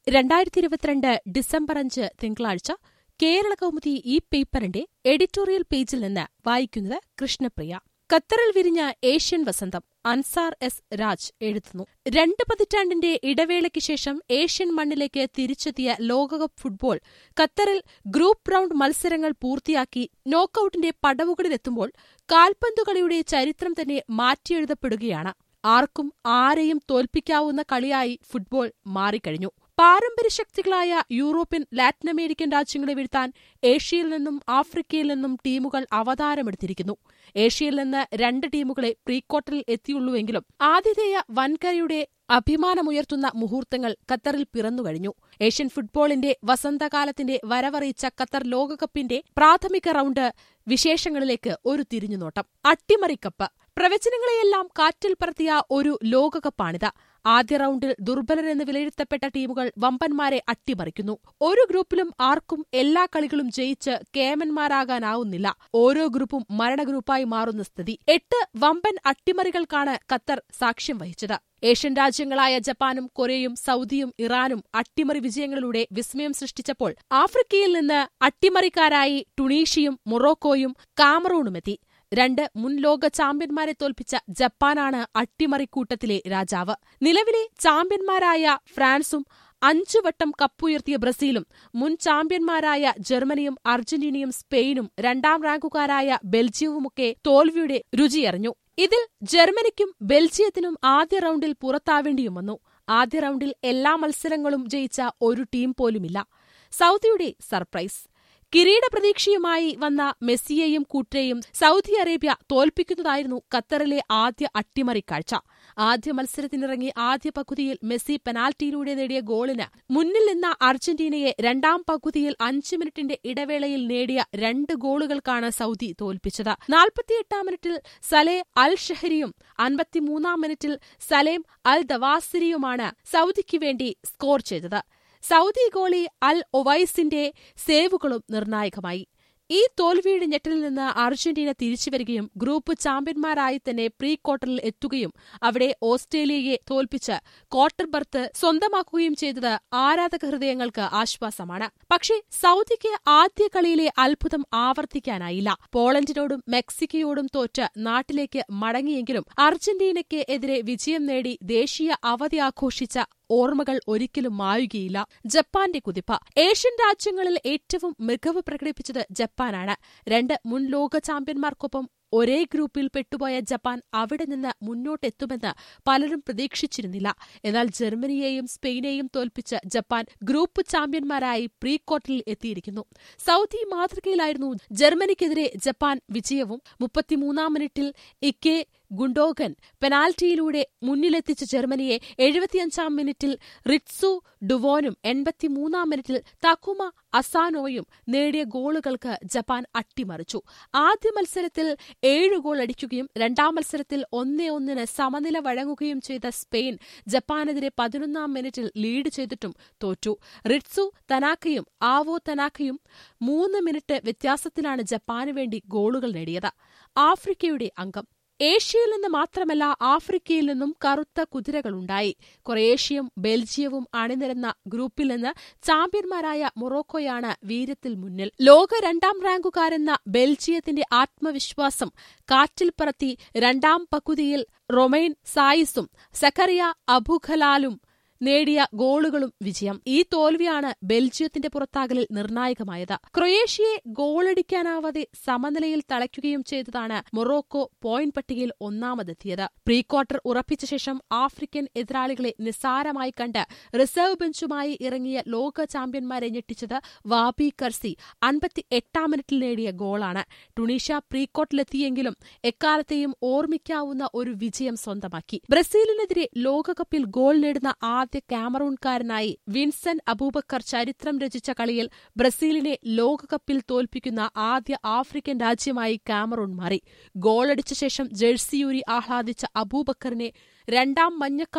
രണ്ടായിരത്തി ഇരുപത്തിരണ്ട് ഡിസംബർ അഞ്ച് തിങ്കളാഴ്ച കേരള കൗമുദി ഈ പേപ്പറിന്റെ എഡിറ്റോറിയൽ പേജിൽ നിന്ന് വായിക്കുന്നത് കൃഷ്ണപ്രിയ ഖത്തറിൽ വിരിഞ്ഞ ഏഷ്യൻ വസന്തം അൻസാർ എസ് രാജ് എഴുതുന്നു രണ്ട് പതിറ്റാണ്ടിന്റെ ഇടവേളയ്ക്ക് ശേഷം ഏഷ്യൻ മണ്ണിലേക്ക് തിരിച്ചെത്തിയ ലോകകപ്പ് ഫുട്ബോൾ ഖത്തറിൽ ഗ്രൂപ്പ് റൌണ്ട് മത്സരങ്ങൾ പൂർത്തിയാക്കി നോക്കൌട്ടിന്റെ പടവുകളിലെത്തുമ്പോൾ കാൽപന്തുകളിയുടെ ചരിത്രം തന്നെ മാറ്റിയെഴുതപ്പെടുകയാണ് ആർക്കും ആരെയും തോൽപ്പിക്കാവുന്ന കളിയായി ഫുട്ബോൾ മാറിക്കഴിഞ്ഞു പാരമ്പര്യ ശക്തികളായ യൂറോപ്യൻ ലാറ്റിൻ അമേരിക്കൻ രാജ്യങ്ങളെ വീഴ്ത്താൻ ഏഷ്യയിൽ നിന്നും ആഫ്രിക്കയിൽ നിന്നും ടീമുകൾ അവതാരമെടുത്തിരിക്കുന്നു ഏഷ്യയിൽ നിന്ന് രണ്ട് ടീമുകളെ പ്രീക്വാർട്ടറിൽ എത്തിയുള്ളൂവെങ്കിലും ആതിഥേയ വൻകരയുടെ അഭിമാനമുയർത്തുന്ന മുഹൂർത്തങ്ങൾ ഖത്തറിൽ പിറന്നുകഴിഞ്ഞു ഏഷ്യൻ ഫുട്ബോളിന്റെ വസന്തകാലത്തിന്റെ വരവറിയിച്ച ഖത്തർ ലോകകപ്പിന്റെ പ്രാഥമിക റൌണ്ട് വിശേഷങ്ങളിലേക്ക് ഒരു തിരിഞ്ഞുനോട്ടം അട്ടിമറിക്കപ്പ് പ്രവചനങ്ങളെയെല്ലാം കാറ്റിൽ പറത്തിയ ഒരു ലോകകപ്പാണിത് ആദ്യ റൌണ്ടിൽ ദുർബലരെന്ന് വിലയിരുത്തപ്പെട്ട ടീമുകൾ വമ്പന്മാരെ അട്ടിമറിക്കുന്നു ഒരു ഗ്രൂപ്പിലും ആർക്കും എല്ലാ കളികളും ജയിച്ച് കേമന്മാരാകാനാവുന്നില്ല ഓരോ ഗ്രൂപ്പും മരണഗ്രൂപ്പായി മാറുന്ന സ്ഥിതി എട്ട് വമ്പൻ അട്ടിമറികൾക്കാണ് ഖത്തർ സാക്ഷ്യം വഹിച്ചത് ഏഷ്യൻ രാജ്യങ്ങളായ ജപ്പാനും കൊറിയയും സൗദിയും ഇറാനും അട്ടിമറി വിജയങ്ങളിലൂടെ വിസ്മയം സൃഷ്ടിച്ചപ്പോൾ ആഫ്രിക്കയിൽ നിന്ന് അട്ടിമറിക്കാരായി ടുണീഷ്യയും മൊറോക്കോയും കാമറൂണുമെത്തി രണ്ട് മുൻ ലോക ചാമ്പ്യന്മാരെ തോൽപ്പിച്ച ജപ്പാനാണ് അട്ടിമറിക്കൂട്ടത്തിലെ രാജാവ് നിലവിലെ ചാമ്പ്യന്മാരായ ഫ്രാൻസും അഞ്ചു വട്ടം കപ്പുയർത്തിയ ബ്രസീലും മുൻ ചാമ്പ്യന്മാരായ ജർമ്മനിയും അർജന്റീനയും സ്പെയിനും രണ്ടാം റാങ്കുകാരായ ബെൽജിയവുമൊക്കെ തോൽവിയുടെ രുചിയറിഞ്ഞു ഇതിൽ ജർമ്മനിക്കും ബെൽജിയത്തിനും ആദ്യ റൌണ്ടിൽ പുറത്താവേണ്ടിയും വന്നു ആദ്യ റൌണ്ടിൽ എല്ലാ മത്സരങ്ങളും ജയിച്ച ഒരു ടീം പോലുമില്ല സൗദിയുടെ സർപ്രൈസ് കിരീട പ്രതീക്ഷയുമായി വന്ന മെസ്സിയെയും കൂട്ടരെയും സൗദി അറേബ്യ തോൽപ്പിക്കുന്നതായിരുന്നു ഖത്തറിലെ ആദ്യ അട്ടിമറിക്കാഴ്ച ആദ്യ മത്സരത്തിനിറങ്ങി ആദ്യ പകുതിയിൽ മെസ്സി പെനാൽറ്റിയിലൂടെ നേടിയ ഗോളിന് മുന്നിൽ നിന്ന അർജന്റീനയെ രണ്ടാം പകുതിയിൽ അഞ്ച് മിനിറ്റിന്റെ ഇടവേളയിൽ നേടിയ രണ്ട് ഗോളുകൾക്കാണ് സൗദി തോൽപ്പിച്ചത് നാൽപ്പത്തിയെട്ടാം മിനിറ്റിൽ സലേ അൽ ഷഹരിയും അൻപത്തിമൂന്നാം മിനിറ്റിൽ സലേം അൽ ദവാസിരിയുമാണ് സൗദിക്ക് വേണ്ടി സ്കോർ ചെയ്തത് സൗദി ഗോളി അൽ ഒവൈസിന്റെ സേവുകളും നിർണായകമായി ഈ തോൽവിയുടെ ഞെട്ടലിൽ നിന്ന് അർജന്റീന തിരിച്ചുവരികയും ഗ്രൂപ്പ് ചാമ്പ്യന്മാരായി തന്നെ പ്രീ ക്വാർട്ടറിൽ എത്തുകയും അവിടെ ഓസ്ട്രേലിയയെ തോൽപ്പിച്ച് ക്വാർട്ടർ ബർത്ത് സ്വന്തമാക്കുകയും ചെയ്തത് ആരാധക ഹൃദയങ്ങൾക്ക് ആശ്വാസമാണ് പക്ഷേ സൗദിക്ക് ആദ്യ കളിയിലെ അത്ഭുതം ആവർത്തിക്കാനായില്ല പോളണ്ടിനോടും മെക്സിക്കോയോടും തോറ്റ് നാട്ടിലേക്ക് മടങ്ങിയെങ്കിലും അർജന്റീനയ്ക്ക് എതിരെ വിജയം നേടി ദേശീയ അവധി ആഘോഷിച്ച ഓർമ്മകൾ ഒരിക്കലും മായുകയില്ല ജപ്പാന്റെ കുതിപ്പ് ഏഷ്യൻ രാജ്യങ്ങളിൽ ഏറ്റവും മികവ് പ്രകടിപ്പിച്ചത് ജപ്പാനാണ് രണ്ട് മുൻ ലോക ചാമ്പ്യന്മാർക്കൊപ്പം ഒരേ ഗ്രൂപ്പിൽ പെട്ടുപോയ ജപ്പാൻ അവിടെ നിന്ന് മുന്നോട്ടെത്തുമെന്ന് പലരും പ്രതീക്ഷിച്ചിരുന്നില്ല എന്നാൽ ജർമ്മനിയെയും സ്പെയിനെയും തോൽപ്പിച്ച് ജപ്പാൻ ഗ്രൂപ്പ് ചാമ്പ്യന്മാരായി പ്രീ ക്വാർട്ടറിൽ എത്തിയിരിക്കുന്നു സൗദി മാതൃകയിലായിരുന്നു ജർമ്മനിക്കെതിരെ ജപ്പാൻ വിജയവും മുപ്പത്തിമൂന്നാം മിനിറ്റിൽ ഇക്കെ ഗുണ്ടോഗൻ പെനാൽറ്റിയിലൂടെ മുന്നിലെത്തിച്ച ജർമ്മനിയെ എഴുപത്തിയഞ്ചാം മിനിറ്റിൽ റിറ്റ്സു ഡുവോനും എൺപത്തിമൂന്നാം മിനിറ്റിൽ തക്കുമ അസാനോയും നേടിയ ഗോളുകൾക്ക് ജപ്പാൻ അട്ടിമറിച്ചു ആദ്യ മത്സരത്തിൽ ഏഴ് ഗോൾ അടിക്കുകയും രണ്ടാം മത്സരത്തിൽ ഒന്നേ ഒന്നിന് സമനില വഴങ്ങുകയും ചെയ്ത സ്പെയിൻ ജപ്പാനെതിരെ പതിനൊന്നാം മിനിറ്റിൽ ലീഡ് ചെയ്തിട്ടും തോറ്റു റിറ്റ്സു തനാക്കയും ആവോ തനാക്കയും മൂന്ന് മിനിറ്റ് വ്യത്യാസത്തിലാണ് ജപ്പാന് വേണ്ടി ഗോളുകൾ നേടിയത് ആഫ്രിക്കയുടെ അംഗം ഏഷ്യയിൽ നിന്ന് മാത്രമല്ല ആഫ്രിക്കയിൽ നിന്നും കറുത്ത കുതിരകളുണ്ടായി ക്രൊയേഷ്യയും ബെൽജിയവും അണിനിരന്ന ഗ്രൂപ്പിൽ നിന്ന് ചാമ്പ്യന്മാരായ മൊറോക്കോയാണ് വീര്യത്തിൽ മുന്നിൽ ലോക രണ്ടാം റാങ്കുകാരെന്ന ബെൽജിയത്തിന്റെ ആത്മവിശ്വാസം കാറ്റിൽ പറത്തി രണ്ടാം പകുതിയിൽ റൊമൈൻ സായിസും സക്കറിയ അബുഖലാലും നേടിയ ഗോളുകളും വിജയം ഈ തോൽവിയാണ് ബെൽജിയത്തിന്റെ പുറത്താകലിൽ നിർണായകമായത് ക്രൊയേഷ്യയെ ഗോളടിക്കാനാവാതെ സമനിലയിൽ തളയ്ക്കുകയും ചെയ്തതാണ് മൊറോക്കോ പോയിന്റ് പട്ടികയിൽ ഒന്നാമതെത്തിയത് പ്രീ ക്വാർട്ടർ ഉറപ്പിച്ച ശേഷം ആഫ്രിക്കൻ എതിരാളികളെ നിസ്സാരമായി കണ്ട് റിസർവ് ബെഞ്ചുമായി ഇറങ്ങിയ ലോക ചാമ്പ്യന്മാരെ ഞെട്ടിച്ചത് വാബി കർസി അൻപത്തി എട്ടാം മിനിറ്റിൽ നേടിയ ഗോളാണ് ടുണീഷ്യ പ്രീ ക്വാർട്ടറിലെത്തിയെങ്കിലും എക്കാലത്തെയും ഓർമ്മിക്കാവുന്ന ഒരു വിജയം സ്വന്തമാക്കി ബ്രസീലിനെതിരെ ലോകകപ്പിൽ ഗോൾ നേടുന്ന ആദ്യ ക്യാമറൂൺകാരനായി വിൻസെന്റ് അബൂബക്കർ ചരിത്രം രചിച്ച കളിയിൽ ബ്രസീലിനെ ലോകകപ്പിൽ തോൽപ്പിക്കുന്ന ആദ്യ ആഫ്രിക്കൻ രാജ്യമായി കാമറൂൺ മാറി ഗോളടിച്ച ശേഷം ജേഴ്സിയൂരി ആഹ്ലാദിച്ച അബൂബക്കറിനെ രണ്ടാം മഞ്ഞക്കാടും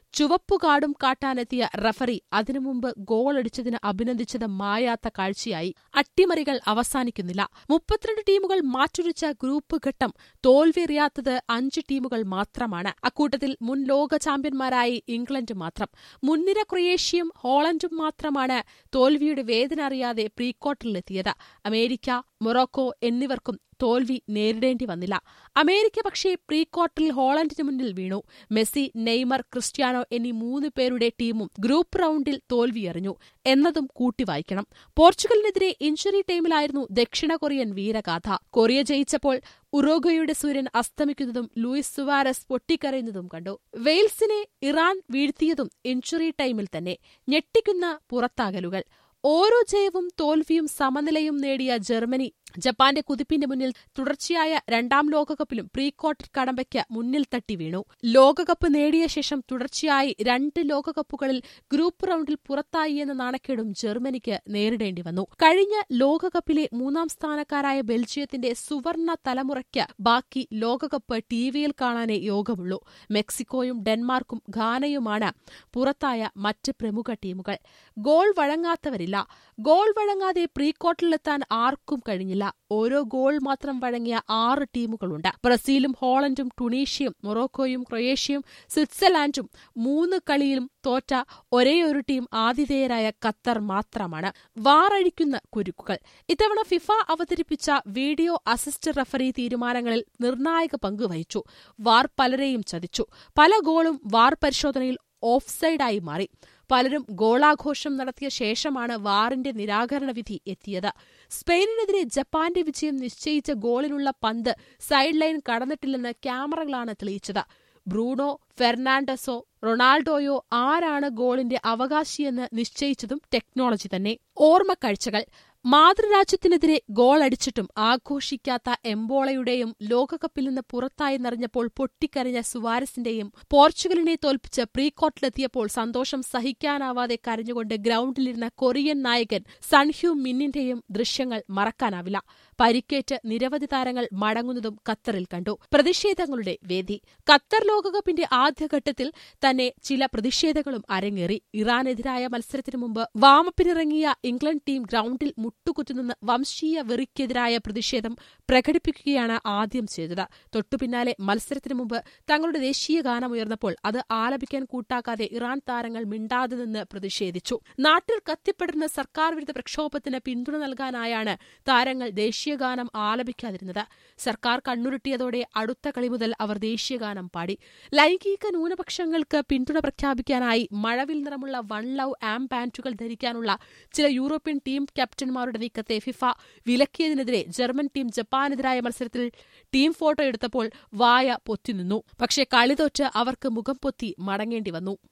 ചുവപ്പുകാടും കാട്ടാനെത്തിയ റഫറി അതിനു മുമ്പ് ഗോളടിച്ചതിന് അഭിനന്ദിച്ചത് മായാത്ത കാഴ്ചയായി അട്ടിമറികൾ അവസാനിക്കുന്നില്ല മുപ്പത്തിരണ്ട് ടീമുകൾ മാറ്റുരച്ച ഗ്രൂപ്പ് ഘട്ടം തോൽവിയറിയാത്തത് അഞ്ച് ടീമുകൾ മാത്രമാണ് അക്കൂട്ടത്തിൽ മുൻ ലോക ചാമ്പ്യന്മാരായി ഇംഗ്ലണ്ട് മാത്രം മുൻനിര ക്രൊയേഷ്യയും ഹോളണ്ടും മാത്രമാണ് തോൽവിയുടെ വേദന അറിയാതെ പ്രീക്വാർട്ടറിലെത്തിയത് അമേരിക്ക മൊറോക്കോ എന്നിവർക്കും തോൽവി നേരിടേണ്ടി വന്നില്ല അമേരിക്ക പക്ഷേ പ്രീ ക്വാർട്ടറിൽ ഹോളണ്ടിന് മുന്നിൽ വീണു മെസ്സി നെയ്മർ ക്രിസ്ത്യാനോ എന്നീ മൂന്ന് പേരുടെ ടീമും ഗ്രൂപ്പ് റൌണ്ടിൽ തോൽവിയെറിഞ്ഞു എന്നതും കൂട്ടിവായിക്കണം പോർച്ചുഗലിനെതിരെ ഇഞ്ചുറി ടൈമിലായിരുന്നു ദക്ഷിണ കൊറിയൻ വീരഗാഥ കൊറിയ ജയിച്ചപ്പോൾ ഉറോഗോയുടെ സൂര്യൻ അസ്തമിക്കുന്നതും ലൂയിസ് സുവാരസ് പൊട്ടിക്കരയുന്നതും കണ്ടു വെയിൽസിനെ ഇറാൻ വീഴ്ത്തിയതും ഇഞ്ചുറി ടൈമിൽ തന്നെ ഞെട്ടിക്കുന്ന പുറത്താകലുകൾ ഓരോ ജയവും തോൽവിയും സമനിലയും നേടിയ ജർമ്മനി ജപ്പാന്റെ കുതിപ്പിന്റെ മുന്നിൽ തുടർച്ചയായ രണ്ടാം ലോകകപ്പിലും പ്രീ ക്വാർട്ടർ കടമ്പയ്ക്ക് മുന്നിൽ തട്ടി വീണു ലോകകപ്പ് നേടിയ ശേഷം തുടർച്ചയായി രണ്ട് ലോകകപ്പുകളിൽ ഗ്രൂപ്പ് റൌണ്ടിൽ പുറത്തായി എന്ന നാണക്കേടും ജർമ്മനിക്ക് നേരിടേണ്ടി വന്നു കഴിഞ്ഞ ലോകകപ്പിലെ മൂന്നാം സ്ഥാനക്കാരായ ബെൽജിയത്തിന്റെ സുവർണ തലമുറയ്ക്ക് ബാക്കി ലോകകപ്പ് ടിവിയിൽ കാണാനേ യോഗമുള്ളൂ മെക്സിക്കോയും ഡെൻമാർക്കും ഘാനയുമാണ് പുറത്തായ മറ്റ് പ്രമുഖ ടീമുകൾ ഗോൾ വഴങ്ങാത്തവരില്ല ഗോൾ വഴങ്ങാതെ പ്രീ ക്വാർട്ടറിലെത്താൻ ആർക്കും കഴിഞ്ഞില്ല ഓരോ ഗോൾ മാത്രം വഴങ്ങിയ ആറ് ടീമുകളുണ്ട് ബ്രസീലും ഹോളണ്ടും ടുണീഷ്യയും മൊറോക്കോയും ക്രൊയേഷ്യയും സ്വിറ്റ്സർലാൻഡും മൂന്ന് കളിയിലും തോറ്റ ഒരേയൊരു ടീം ആതിഥേയരായ ഖത്തർ മാത്രമാണ് വാറഴിക്കുന്ന കുരുക്കുകൾ ഇത്തവണ ഫിഫ അവതരിപ്പിച്ച വീഡിയോ അസിസ്റ്റ് റഫറി തീരുമാനങ്ങളിൽ നിർണായക പങ്ക് വഹിച്ചു വാർ പലരെയും ചതിച്ചു പല ഗോളും വാർ പരിശോധനയിൽ ഓഫ്സൈഡായി മാറി പലരും ഗോളാഘോഷം നടത്തിയ ശേഷമാണ് വാറിന്റെ നിരാകരണ വിധി എത്തിയത് സ്പെയിനിനെതിരെ ജപ്പാന്റെ വിജയം നിശ്ചയിച്ച ഗോളിനുള്ള പന്ത് സൈഡ് ലൈൻ കടന്നിട്ടില്ലെന്ന് ക്യാമറകളാണ് തെളിയിച്ചത് ബ്രൂണോ ഫെർണാണ്ടസോ റൊണാൾഡോയോ ആരാണ് ഗോളിന്റെ അവകാശിയെന്ന് നിശ്ചയിച്ചതും ടെക്നോളജി തന്നെ ഓർമ്മക്കാഴ്ചകൾ മാതൃരാജ്യത്തിനെതിരെ ഗോളടിച്ചിട്ടും ആഘോഷിക്കാത്ത എംബോളയുടെയും ലോകകപ്പിൽ നിന്ന് പുറത്തായി നിറഞ്ഞപ്പോൾ പൊട്ടിക്കരഞ്ഞ സുവാരസിന്റെയും പോർച്ചുഗലിനെ തോൽപ്പിച്ച് പ്രീ ക്വാർട്ടറിലെത്തിയപ്പോൾ സന്തോഷം സഹിക്കാനാവാതെ കരഞ്ഞുകൊണ്ട് ഗ്രൌണ്ടിലിരുന്ന കൊറിയൻ നായകൻ സൺഹ്യൂ മിന്നിന്റെയും ദൃശ്യങ്ങൾ മറക്കാനാവില്ല പരിക്കേറ്റ് നിരവധി താരങ്ങൾ മടങ്ങുന്നതും ഖത്തറിൽ കണ്ടു പ്രതിഷേധങ്ങളുടെ വേദി ഖത്തർ ലോകകപ്പിന്റെ ആദ്യഘട്ടത്തിൽ തന്നെ ചില പ്രതിഷേധങ്ങളും അരങ്ങേറി ഇറാനെതിരായ മത്സരത്തിനു മുമ്പ് വാമപ്പിനിറങ്ങിയ ഇംഗ്ലണ്ട് ടീം ഗ്രൌണ്ടിൽ മുട്ടുകുത്തുനിന്ന് വംശീയ വെറിക്കെതിരായ പ്രതിഷേധം പ്രകടിപ്പിക്കുകയാണ് ആദ്യം ചെയ്തത് തൊട്ടുപിന്നാലെ മത്സരത്തിനു മുമ്പ് തങ്ങളുടെ ദേശീയ ഗാനം ഉയർന്നപ്പോൾ അത് ആലപിക്കാൻ കൂട്ടാക്കാതെ ഇറാൻ താരങ്ങൾ മിണ്ടാതെ നിന്ന് പ്രതിഷേധിച്ചു നാട്ടിൽ കത്തിപ്പടർന്ന സർക്കാർ വിരുദ്ധ പ്രക്ഷോഭത്തിന് പിന്തുണ നൽകാനായാണ് താരങ്ങൾ ദേശീയഗാനം ആലപിക്കാതിരുന്നത് സർക്കാർ കണ്ണുരുട്ടിയതോടെ അടുത്ത കളി മുതൽ അവർ ദേശീയഗാനം പാടി ലൈംഗിക ന്യൂനപക്ഷങ്ങൾക്ക് പിന്തുണ പ്രഖ്യാപിക്കാനായി മഴവിൽ നിറമുള്ള വൺ ലവ് ആം പാന്റുകൾ ധരിക്കാനുള്ള ചില യൂറോപ്യൻ ടീം ക്യാപ്റ്റന്മാരുടെ നീക്കത്തെ ഫിഫ വിലക്കിയതിനെതിരെ ജർമ്മൻ ടീം ജപ്പാനെതിരായ മത്സരത്തിൽ ടീം ഫോട്ടോ എടുത്തപ്പോൾ വായ പൊത്തിനിന്നു പക്ഷേ കളിതോറ്റ് അവർക്ക് മുഖം പൊത്തി മടങ്ങേണ്ടി വന്നു